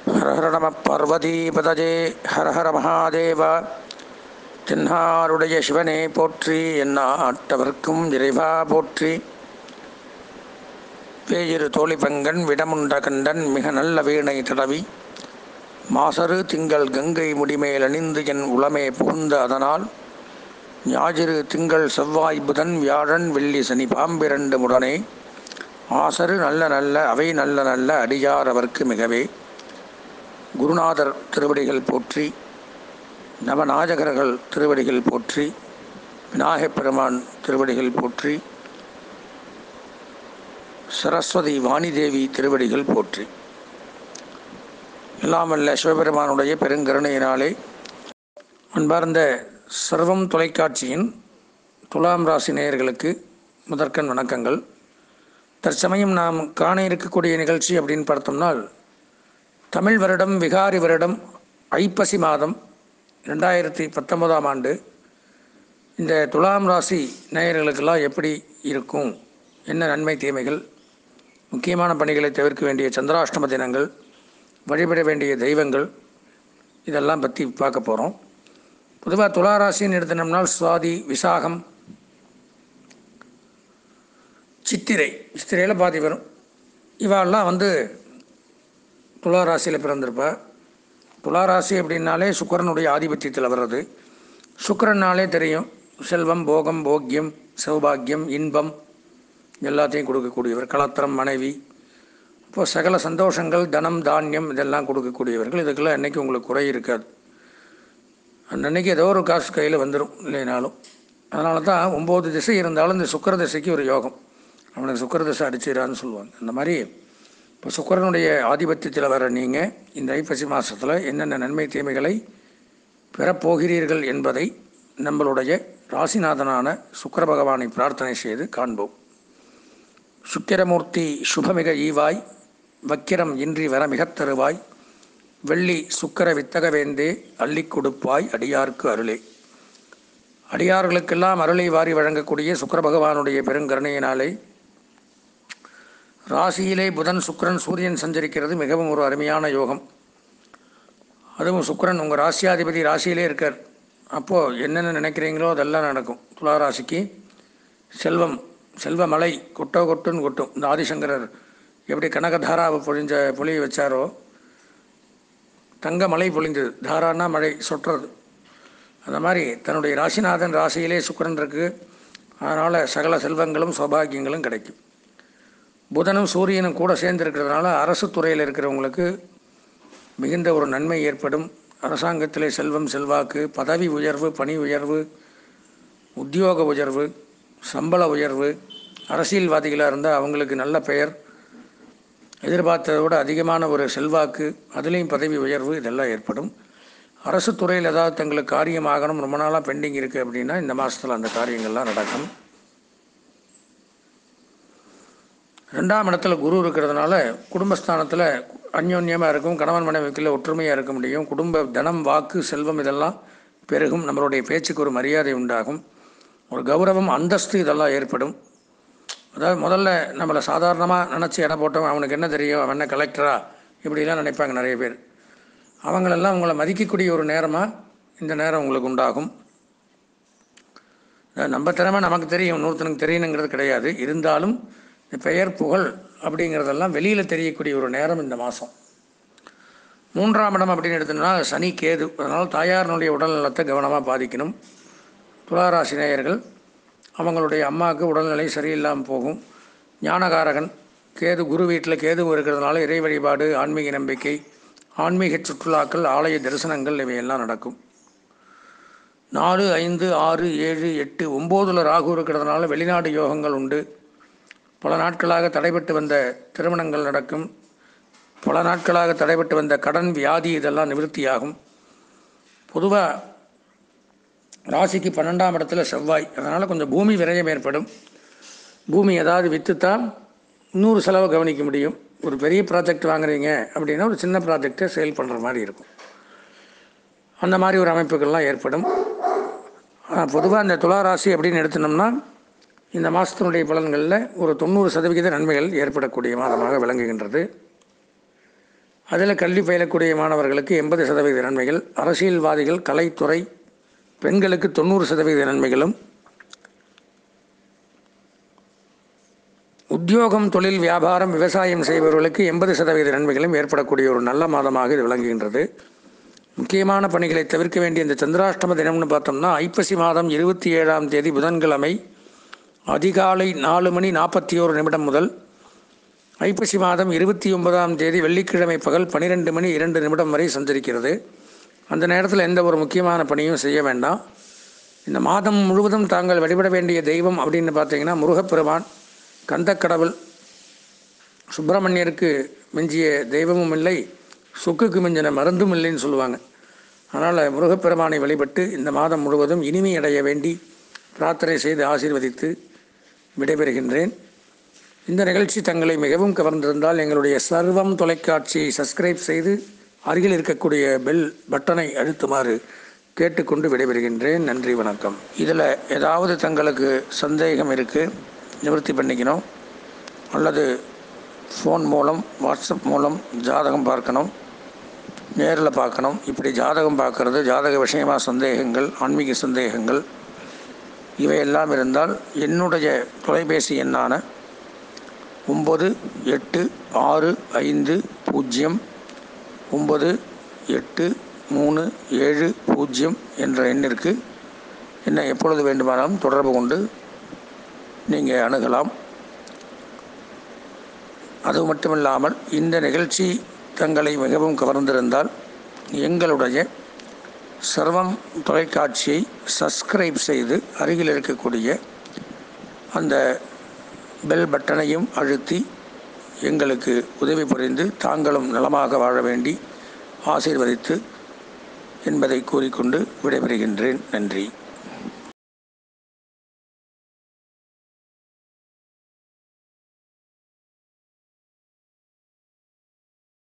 ஹர ஹர நம பார்வதிபதஜே ஹர ஹர மகாதேவ தென்னாருடைய சிவனே போற்றி எந்நாட்டவர்க்கும் இறைவா போற்றி வேயிரு தோழி பங்கன் விடமுண்ட கண்டன் மிக நல்ல வீணை தடவி மாசரு திங்கள் கங்கை முடிமேல் அணிந்து என் உளமே புகுந்த அதனால் ஞாயிறு திங்கள் செவ்வாய் புதன் வியாழன் வெள்ளி சனி பாம்பிரண்டு முடனே ஆசரு நல்ல நல்ல அவை நல்ல நல்ல அடியார் அவர்க்கு மிகவே குருநாதர் திருவடிகள் போற்றி நவநாயகர்கள் திருவடிகள் போற்றி விநாயகப் பெருமான் திருவடிகள் போற்றி சரஸ்வதி வாணிதேவி திருவடிகள் போற்றி எல்லாம் வல்ல சிவபெருமானுடைய பெருங்கருணையினாலே அன்பார்ந்த சர்வம் தொலைக்காட்சியின் துலாம் ராசி நேயர்களுக்கு முதற்கண் வணக்கங்கள் தற்சமயம் நாம் காண இருக்கக்கூடிய நிகழ்ச்சி அப்படின்னு பார்த்தோம்னால் தமிழ் வருடம் விகாரி வருடம் ஐப்பசி மாதம் ரெண்டாயிரத்தி பத்தொன்பதாம் ஆண்டு இந்த துலாம் ராசி நேயர்களுக்கெல்லாம் எப்படி இருக்கும் என்ன நன்மை தீமைகள் முக்கியமான பணிகளை தவிர்க்க வேண்டிய சந்திராஷ்டம தினங்கள் வழிபட வேண்டிய தெய்வங்கள் இதெல்லாம் பற்றி பார்க்க போகிறோம் பொதுவாக துளாராசின்னு எடுத்தனோம்னால் சுவாதி விசாகம் சித்திரை சித்திரையில் பாதி வரும் இவாளெல்லாம் வந்து துளாராசியில் பிறந்திருப்பா துளாராசி அப்படின்னாலே சுக்கரனுடைய ஆதிபத்தியத்தில் வர்றது சுக்கரனாலே தெரியும் செல்வம் போகம் போக்கியம் சௌபாக்கியம் இன்பம் எல்லாத்தையும் கொடுக்கக்கூடியவர் கலத்திரம் மனைவி இப்போ சகல சந்தோஷங்கள் தனம் தானியம் இதெல்லாம் கொடுக்கக்கூடியவர்கள் இதுக்கெல்லாம் என்றைக்கும் உங்களுக்கு குறை இருக்காது அன்னன்னைக்கு ஏதோ ஒரு காசு கையில் வந்துடும் இல்லைனாலும் அதனால தான் ஒம்பது திசை இருந்தாலும் இந்த சுக்கர திசைக்கு ஒரு யோகம் அவனுக்கு சுக்கர திசை அடிச்சிடான்னு சொல்லுவாங்க அந்த மாதிரி இப்போ சுக்கரனுடைய ஆதிபத்தியத்தில் வர நீங்கள் இந்த ஐப்பசி மாதத்தில் என்னென்ன நன்மை தீமைகளை பெறப்போகிறீர்கள் என்பதை நம்மளுடைய ராசிநாதனான சுக்கர பகவானை பிரார்த்தனை செய்து காண்போம் சுக்கிரமூர்த்தி சுபமிக ஈவாய் வக்கிரம் இன்றி வர மிகத் தருவாய் வெள்ளி சுக்கர வித்தகவேந்தே அள்ளி கொடுப்பாய் அடியார்க்கு அருளே அடியார்களுக்கெல்லாம் அருளை வாரி வழங்கக்கூடிய சுக்கர பகவானுடைய பெருங்கருணையினாலே ராசியிலே புதன் சுக்கரன் சூரியன் சஞ்சரிக்கிறது மிகவும் ஒரு அருமையான யோகம் அதுவும் சுக்கரன் உங்கள் ராசியாதிபதி ராசியிலே இருக்கார் அப்போது என்னென்ன நினைக்கிறீங்களோ அதெல்லாம் நடக்கும் துலா ராசிக்கு செல்வம் செல்வ மலை கொட்டோ கொட்டுன்னு கொட்டும் இந்த ஆதிசங்கரர் எப்படி கனகதாராவை பொழிஞ்ச பொழிய வச்சாரோ தங்க மழை பொழிந்தது தாரானா மழை சொட்டுறது அந்த மாதிரி தன்னுடைய ராசிநாதன் ராசியிலே சுக்கரன் இருக்குது அதனால் சகல செல்வங்களும் சௌபாகியங்களும் கிடைக்கும் புதனும் சூரியனும் கூட சேர்ந்துருக்கிறதுனால அரசு துறையில் இருக்கிறவங்களுக்கு மிகுந்த ஒரு நன்மை ஏற்படும் அரசாங்கத்திலே செல்வம் செல்வாக்கு பதவி உயர்வு பணி உயர்வு உத்தியோக உயர்வு சம்பள உயர்வு அரசியல்வாதிகளாக இருந்தால் அவங்களுக்கு நல்ல பெயர் எதிர்பார்த்ததை விட அதிகமான ஒரு செல்வாக்கு அதுலேயும் பதவி உயர்வு இதெல்லாம் ஏற்படும் அரசு துறையில் ஏதாவது தங்களுக்கு காரியம் ஆகணும் ரொம்ப நாளாக பெண்டிங் இருக்குது அப்படின்னா இந்த மாதத்தில் அந்த காரியங்கள்லாம் நடக்கும் ரெண்டாம் இடத்துல குரு இருக்கிறதுனால குடும்பஸ்தானத்தில் அந்யோன்யமாக இருக்கும் கணவன் மனைவிக்குள்ள ஒற்றுமையாக இருக்க முடியும் குடும்ப தனம் வாக்கு செல்வம் இதெல்லாம் பெருகும் நம்மளுடைய பேச்சுக்கு ஒரு மரியாதை உண்டாகும் ஒரு கௌரவம் அந்தஸ்து இதெல்லாம் ஏற்படும் அதாவது முதல்ல நம்மளை சாதாரணமாக நினச்சி இடம் போட்டோம் அவனுக்கு என்ன தெரியும் அவன் என்ன கலெக்டரா இப்படிலாம் நினைப்பாங்க நிறைய பேர் அவங்களெல்லாம் உங்களை மதிக்கக்கூடிய ஒரு நேரமாக இந்த நேரம் உங்களுக்கு உண்டாகும் நம்ம திறமை நமக்கு தெரியும் இன்னொருத்தனுக்கு தெரியணுங்கிறது கிடையாது இருந்தாலும் இந்த பெயர் புகழ் அப்படிங்கிறதெல்லாம் வெளியில் தெரியக்கூடிய ஒரு நேரம் இந்த மாதம் மூன்றாம் இடம் அப்படின்னு எடுத்தோம்னா சனி கேது அதனால் தாயாரினுடைய உடல் நலத்தை கவனமாக பாதிக்கணும் துளாராசி நேயர்கள் அவங்களுடைய அம்மாவுக்கு உடல்நிலை சரியில்லாமல் போகும் ஞானகாரகன் கேது குரு வீட்டில் கேது இருக்கிறதுனால இறை வழிபாடு ஆன்மீக நம்பிக்கை ஆன்மீக சுற்றுலாக்கள் ஆலய தரிசனங்கள் இவையெல்லாம் நடக்கும் நாலு ஐந்து ஆறு ஏழு எட்டு ஒம்போதில் ராகு இருக்கிறதுனால வெளிநாடு யோகங்கள் உண்டு பல நாட்களாக தடைபட்டு வந்த திருமணங்கள் நடக்கும் பல நாட்களாக தடைபட்டு வந்த கடன் வியாதி இதெல்லாம் நிவர்த்தியாகும் பொதுவாக ராசிக்கு பன்னெண்டாம் இடத்துல செவ்வாய் அதனால் கொஞ்சம் பூமி விரயம் ஏற்படும் பூமி ஏதாவது விற்றுத்தான் இன்னொரு செலவை கவனிக்க முடியும் ஒரு பெரிய ப்ராஜெக்ட் வாங்குறீங்க அப்படின்னா ஒரு சின்ன ப்ராஜெக்டை சேல் பண்ணுற மாதிரி இருக்கும் அந்த மாதிரி ஒரு அமைப்புகள்லாம் ஏற்படும் பொதுவாக இந்த துளாராசி அப்படின்னு எடுத்துனோம்னா இந்த மாதத்தினுடைய பலன்களில் ஒரு தொண்ணூறு சதவிகித நன்மைகள் ஏற்படக்கூடிய மாதமாக விளங்குகின்றது அதில் கல்வி பயிலக்கூடிய மாணவர்களுக்கு எண்பது சதவீத நன்மைகள் அரசியல்வாதிகள் கலைத்துறை பெண்களுக்கு தொண்ணூறு சதவீத நன்மைகளும் உத்தியோகம் தொழில் வியாபாரம் விவசாயம் செய்பவர்களுக்கு எண்பது சதவீத நன்மைகளும் ஏற்படக்கூடிய ஒரு நல்ல மாதமாக இது விளங்குகின்றது முக்கியமான பணிகளை தவிர்க்க வேண்டிய இந்த சந்திராஷ்டம தினம்னு பார்த்தோம்னா ஐப்பசி மாதம் இருபத்தி ஏழாம் தேதி புதன்கிழமை அதிகாலை நாலு மணி நாற்பத்தி ஓரு நிமிடம் முதல் ஐப்பசி மாதம் இருபத்தி ஒன்பதாம் தேதி வெள்ளிக்கிழமை பகல் பன்னிரெண்டு மணி இரண்டு நிமிடம் வரை சஞ்சரிக்கிறது அந்த நேரத்தில் எந்த ஒரு முக்கியமான பணியும் செய்ய வேண்டாம் இந்த மாதம் முழுவதும் தாங்கள் வழிபட வேண்டிய தெய்வம் அப்படின்னு பார்த்தீங்கன்னா முருகப்பெருமான் கந்தக்கடவுள் சுப்பிரமணியருக்கு மிஞ்சிய தெய்வமும் இல்லை சுக்குக்கு மிஞ்சின மருந்தும் இல்லைன்னு சொல்லுவாங்க அதனால் முருகப்பெருமானை வழிபட்டு இந்த மாதம் முழுவதும் இனிமை அடைய வேண்டி பிரார்த்தனை செய்து ஆசீர்வதித்து விடைபெறுகின்றேன் இந்த நிகழ்ச்சி தங்களை மிகவும் கவர்ந்திருந்தால் எங்களுடைய சர்வம் தொலைக்காட்சியை சப்ஸ்கிரைப் செய்து அருகில் இருக்கக்கூடிய பெல் பட்டனை அழுத்துமாறு கேட்டுக்கொண்டு விடைபெறுகின்றேன் நன்றி வணக்கம் இதில் ஏதாவது தங்களுக்கு சந்தேகம் இருக்குது நிவர்த்தி பண்ணிக்கணும் அல்லது ஃபோன் மூலம் வாட்ஸ்அப் மூலம் ஜாதகம் பார்க்கணும் நேரில் பார்க்கணும் இப்படி ஜாதகம் பார்க்கறது ஜாதக விஷயமாக சந்தேகங்கள் ஆன்மீக சந்தேகங்கள் இவையெல்லாம் இருந்தால் என்னுடைய தொலைபேசி எண்ணான ஒம்பது எட்டு ஆறு ஐந்து பூஜ்ஜியம் ஒம்பது எட்டு மூணு ஏழு பூஜ்ஜியம் என்ற எண்ணிற்கு என்னை எப்பொழுது வேண்டுமானாலும் தொடர்பு கொண்டு நீங்கள் அணுகலாம் அது மட்டுமில்லாமல் இந்த நிகழ்ச்சி தங்களை மிகவும் கவர்ந்திருந்தால் எங்களுடைய சர்வம் தொலைக்காட்சியை சப்ஸ்கிரைப் செய்து அருகில் இருக்கக்கூடிய அந்த பெல் பட்டனையும் அழுத்தி எங்களுக்கு உதவி புரிந்து தாங்களும் நலமாக வாழ வேண்டி ஆசீர்வதித்து என்பதை கூறிக்கொண்டு விடைபெறுகின்றேன் நன்றி